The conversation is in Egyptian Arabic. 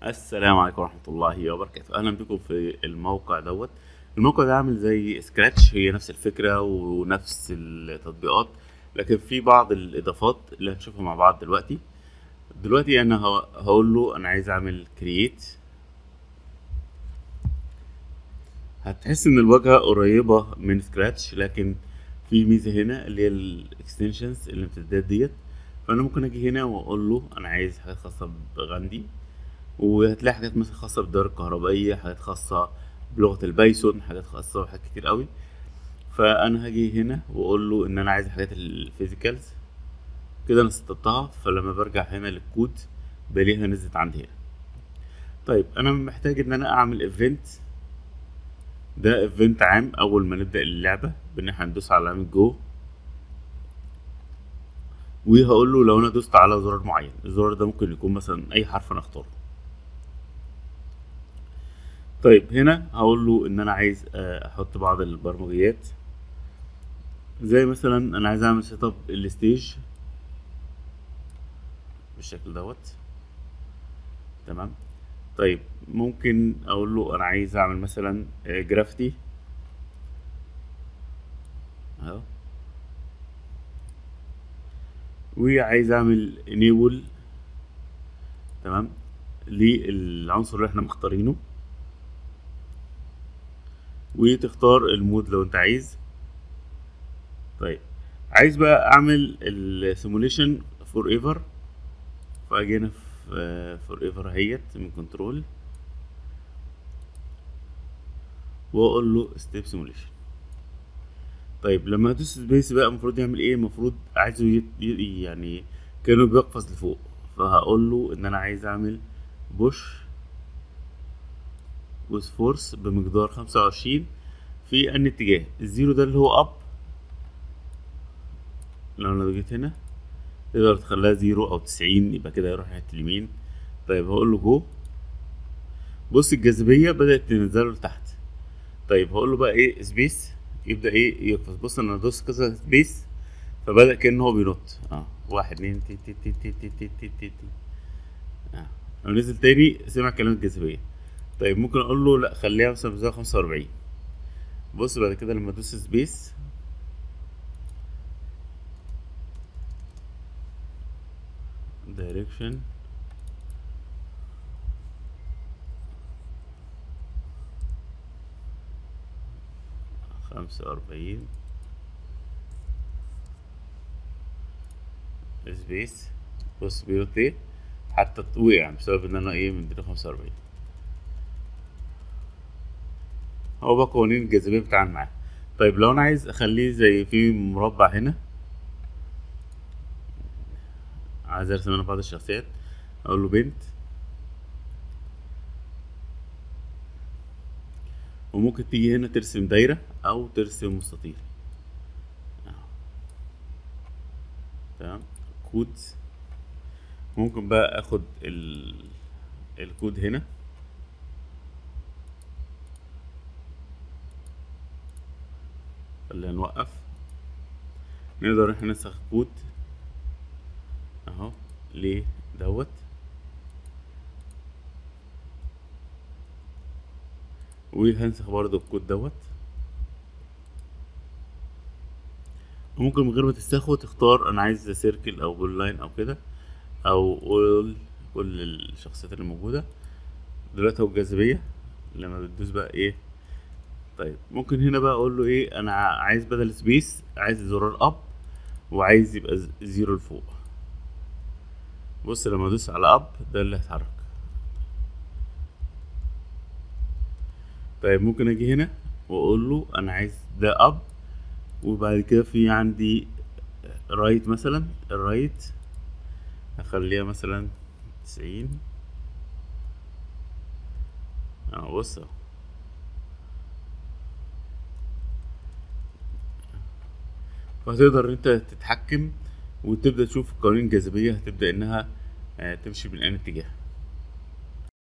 السلام عليكم ورحمة الله وبركاته أهلا بكم في الموقع دوت الموقع ده عامل زي سكراتش هي نفس الفكرة ونفس التطبيقات لكن في بعض الإضافات اللي هنشوفها مع بعض دلوقتي دلوقتي أنا ه- هقول له أنا عايز أعمل كرييت هتحس إن الواجهة قريبة من سكراتش لكن في ميزة هنا اللي هي الاكستنشنز الامتدادات ديت فأنا ممكن أجي هنا وأقول له أنا عايز حاجات خاصة بغاندي وهتلاقي حاجات مثلا خاصة بالدوائر الكهربائية حاجات خاصة بلغة البايثون حاجات خاصة بحاجات كتير قوي فأنا هاجي هنا وأقول له إن أنا عايز الحاجات الفيزيكالز كده أنا سطبتها فلما برجع هنا للكود بلاقيها نزلت عندي هنا طيب أنا محتاج إن أنا أعمل ايفنت ده ايفنت عام أول ما نبدأ اللعبة بإن احنا هندوس على علامة جو وهقول له لو أنا دوست على زرار معين الزرار ده ممكن يكون مثلا أي حرف أنا أختاره طيب هنا هقول له ان انا عايز آه، احط بعض البرمجيات زي مثلا انا عايز اعمل سيت اب الستيج بالشكل دوت تمام طيب ممكن اقول له انا عايز اعمل مثلا جرافتي اهو وعايز اعمل انيبل تمام للعنصر اللي احنا مختارينه وتختار المود لو انت عايز طيب عايز بقى اعمل السيموليشن فور ايفر فاجي هنا في فور ايفر اهيت من كنترول واقول له ستيب سيموليشن طيب لما ادوس سبيس بقى المفروض يعمل ايه المفروض عايزه يت... ي- يعني كانه بيقفز لفوق فهقول له ان انا عايز اعمل بوش ويز فورس بمقدار خمسة وعشرين في أن اتجاه الزيرو ده اللي هو أب لو أنا جيت هنا تقدر تخليها زيرو أو تسعين يبقى كده يروح ناحية اليمين طيب هقول له جو بص الجاذبية بدأت تنزله لتحت طيب هقول له بقى إيه سبيس يبدأ إيه يقفز بص أنا دوس كذا سبيس فبدأ كأنه هو بينط اه واحد اتنين تي تي تي تي تي تي تي تي تي اه لو نزل تاني سمع كلام الجاذبية طيب ممكن اقول له لا خليها مثلا بزاوية خمسة وأربعين بص بعد كده لما ادوس سبيس دايركشن خمسة وأربعين سبيس بص بيقول ايه حتى وقع بسبب ان انا ايه من دي خمسة وأربعين هو بقى قوانين الجاذبية بتتعامل معاه طيب لو انا عايز اخليه زي في مربع هنا عايز ارسم انا بعض الشخصيات اقول له بنت وممكن تيجي هنا ترسم دايرة او ترسم مستطيل أهو. تمام كود ممكن بقى اخد ال... الكود هنا خلينا نوقف نقدر احنا ننسخ كود اهو ليه دوت وهنسخ برضو الكود دوت ممكن من غير ما تستخدمه تختار انا عايز سيركل او بول لاين او كده او all كل الشخصيات اللي موجوده دلوقتي هو الجاذبيه لما بتدوس بقى ايه طيب ممكن هنا بقى اقول له ايه انا ع- عايز بدل سبيس عايز زرار اب وعايز يبقى ز- زيرو لفوق بص لما ادوس على اب ده اللي هيتحرك طيب ممكن اجي هنا واقول له انا عايز ده اب وبعد كده في عندي رايت مثلا الرايت اخليها مثلا تسعين اه بص اهو فهتقدر انت تتحكم وتبدأ تشوف قوانين الجاذبية هتبدأ انها آه، تمشي من أي اتجاه